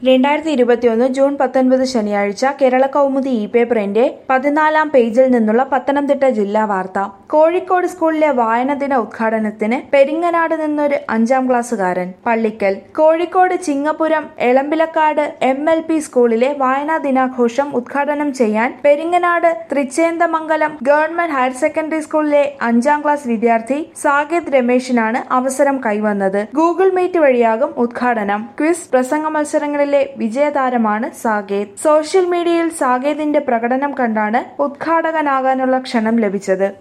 രണ്ടായിരത്തി ഇരുപത്തിയൊന്ന് ജൂൺ പത്തൊൻപത് ശനിയാഴ്ച കേരള കൗമുദി ഇ പേപ്പറിന്റെ പതിനാലാം പേജിൽ നിന്നുള്ള പത്തനംതിട്ട ജില്ലാ വാർത്ത കോഴിക്കോട് സ്കൂളിലെ വായന ദിന ഉദ്ഘാടനത്തിന് പെരിങ്ങനാട് നിന്നൊരു അഞ്ചാം ക്ലാസ്സുകാരൻ Pallikkal Kozhikode Chingapuram Elambilakkad M L P സ്കൂളിലെ വായനാ ദിനാഘോഷം ഉദ്ഘാടനം ചെയ്യാൻ Peringanad Thrichendamangalam government higher secondary സ്കൂളിലെ അഞ്ചാം ക്ലാസ് വിദ്യാർത്ഥി സാകിദ് രമേശിനാണ് അവസരം കൈവന്നത് ഗൂഗിൾ മീറ്റ് വഴിയാകും ഉദ്ഘാടനം ക്വിസ് പ്രസംഗ മത്സരങ്ങളിലെ വിജയതാരമാണ് സാകേത് സോഷ്യൽ മീഡിയയിൽ സാകേതിന്റെ പ്രകടനം കണ്ടാണ് ഉദ്ഘാടകനാകാനുള്ള ക്ഷണം ലഭിച്ചത്